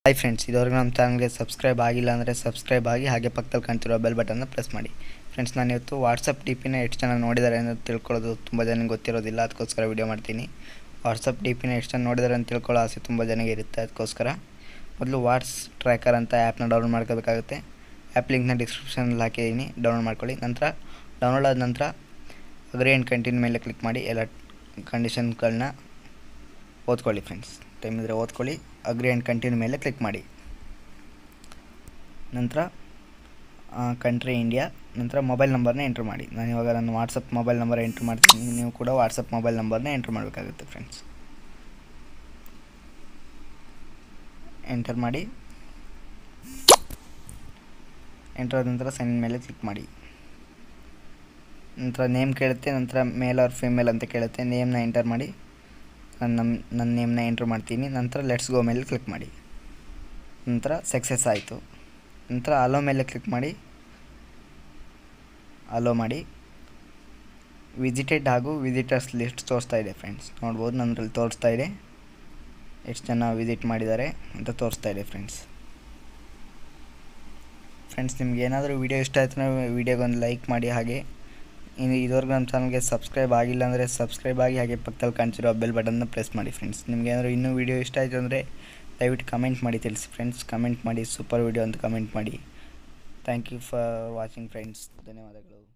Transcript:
hi friends ಇದುವರೆಗೂ ನಮ್ಮ ಚಾನಲ್ಗೆ ಸಬ್ಸ್ಕ್ರೈಬ್ ಆಗಿಲ್ಲ ಅಂದರೆ ಸಬ್ಸ್ಕ್ರೈಬ್ ಆಗಿ ಹಾಗೆ ಪಕ್ಕದಲ್ಲಿ ಕಾಣ್ತಿರೋ ಬೆಲ್ ಬಟನ್ನ ಪ್ರೆಸ್ ಮಾಡಿ ಫ್ರೆಂಡ್ಸ್ ನಾನು ಇವತ್ತು ವಾಟ್ಸಪ್ ಡಿ ಪಿನ ಎಷ್ಟು ಜನ ನೋಡಿದ್ದಾರೆ ಅಂತ ತಿಳ್ಕೊಳ್ಳೋದು ತುಂಬ ಜನಕ್ಕೆ ಗೊತ್ತಿರೋದಿಲ್ಲ ಅದಕ್ಕೋಸ್ಕರ ವೀಡಿಯೋ ಮಾಡ್ತೀನಿ ವಾಟ್ಸಪ್ ಡಿ ಪಿನ ಎಷ್ಟು ಜನ ನೋಡಿದ್ದಾರೆ ಅಂತ ತಿಳ್ಕೊಳ್ಳೋ ಆಸೆ ತುಂಬ ಜನಗೆ ಇರುತ್ತೆ ಅದಕ್ಕೋಸ್ಕರ ಮೊದಲು ವಾಟ್ಸ್ ಟ್ರ್ಯಾಕರ್ ಅಂತ ಆ್ಯಪ್ನ ಡೌನ್ಲೋಡ್ ಮಾಡ್ಕೋಬೇಕಾಗುತ್ತೆ ಆ್ಯಪ್ ಲಿಂಕ್ನ ಡಿಸ್ಕ್ರಿಪ್ಷನಲ್ಲಿ ಹಾಕಿದ್ದೀನಿ ಡೌನ್ಲೋಡ್ ಮಾಡ್ಕೊಳ್ಳಿ ನಂತರ ಡೌನ್ಲೋಡ್ ಆದ ನಂತರ ಅಗ್ರಿ ಆ್ಯಂಡ್ ಕಂಟಿನ್ಯೂ ಮೇಲೆ ಕ್ಲಿಕ್ ಮಾಡಿ ಎಲ್ಲ ಕಂಡೀಷನ್ಗಳನ್ನ ಓದ್ಕೊಳ್ಳಿ ಫ್ರೆಂಡ್ಸ್ ಟೈಮ್ ಇದ್ದರೆ ಓದ್ಕೊಳ್ಳಿ ಅಗ್ರಿ ಆ್ಯಂಡ್ ಕಂಟಿನ್ಯೂ ಮೇಲೆ ಕ್ಲಿಕ್ ಮಾಡಿ ನಂತರ ಕಂಟ್ರಿ ಇಂಡಿಯಾ ನಂತರ ಮೊಬೈಲ್ ನಂಬರ್ನ ಎಂಟ್ರ್ ಮಾಡಿ ನಾನು ಇವಾಗ ನನ್ನ ವಾಟ್ಸಪ್ ಮೊಬೈಲ್ ನಂಬರ್ ಎಂಟ್ರ್ ಮಾಡ್ತೀನಿ ನೀವು ಕೂಡ ವಾಟ್ಸಪ್ ಮೊಬೈಲ್ ನಂಬರ್ನ ಎಂಟ್ರ್ ಮಾಡಬೇಕಾಗುತ್ತೆ ಫ್ರೆಂಡ್ಸ್ ಎಂಟರ್ ಮಾಡಿ ಎಂಟರ್ ಆದ ನಂತರ ಸೈನ್ ಮೇಲೆ ಕ್ಲಿಕ್ ಮಾಡಿ ನಂತರ ನೇಮ್ ಕೇಳುತ್ತೆ ನಂತರ ಮೇಲ್ ಆರ್ ಫಿಮೇಲ್ ಅಂತ ಕೇಳುತ್ತೆ ನೇಮ್ನ ಎಂಟರ್ ಮಾಡಿ ನಾನು ನಮ್ಮ ನನ್ನ ನೇಮ್ನ ಎಂಟ್ರ್ ಮಾಡ್ತೀನಿ ನಂತರ ಲೆಟ್ಸ್ ಗೋ ಮೇಲೆ ಕ್ಲಿಕ್ ಮಾಡಿ ನಂತರ ಸಕ್ಸಸ್ ಆಯಿತು ನಂತರ ಅಲೋ ಮೇಲೆ ಕ್ಲಿಕ್ ಮಾಡಿ ಅಲೋ ಮಾಡಿ ವಿಸಿಟೆಡ್ ಹಾಗೂ ವಿಸಿಟರ್ಸ್ ಲಿಸ್ಟ್ ತೋರಿಸ್ತಾ ಇದೆ ಫ್ರೆಂಡ್ಸ್ ನೋಡ್ಬೋದು ನನ್ನಲ್ಲಿ ತೋರಿಸ್ತಾ ಇದೆ ಎಷ್ಟು ಜನ ವಿಸಿಟ್ ಮಾಡಿದ್ದಾರೆ ಅಂತ ತೋರಿಸ್ತಾ ಇದೆ ಫ್ರೆಂಡ್ಸ್ ಫ್ರೆಂಡ್ಸ್ ನಿಮ್ಗೆ ಏನಾದರೂ ವೀಡಿಯೋ ಇಷ್ಟ ಆಯ್ತು ಅಂದರೆ ವೀಡಿಯೋಗೊಂದು ಲೈಕ್ ಮಾಡಿ ಹಾಗೆ ಇನ್ನು ಇದುವರೆಗೂ ನಮ್ಮ ಚಾನಲ್ಗೆ ಸಬ್ಸ್ಕ್ರೈಬ್ ಆಗಿಲ್ಲ ಅಂದರೆ ಸಬ್ಸ್ಕ್ರೈಬ್ ಆಗಿ ಹಾಗೆ ಪಕ್ಕದಲ್ಲಿ ಕಾಣ್ತಿರೋ ಬೆಲ್ ಬಟನ್ನ ಪ್ರೆಸ್ ಮಾಡಿ ಫ್ರೆಂಡ್ಸ್ ನಿಮ್ಗೆ ಏನಾದರೂ ಇನ್ನೂ ವೀಡಿಯೋ ಇಷ್ಟ ಆಯಿತು ಅಂದರೆ ದಯವಿಟ್ಟು ಕಮೆಂಟ್ ಮಾಡಿ ತಿಳಿಸಿ ಫ್ರೆಂಡ್ಸ್ ಕಮೆಂಟ್ ಮಾಡಿ ಸೂಪರ್ ವೀಡಿಯೋ ಅಂತ ಕಮೆಂಟ್ ಮಾಡಿ thank you for watching friends ಧನ್ಯವಾದಗಳು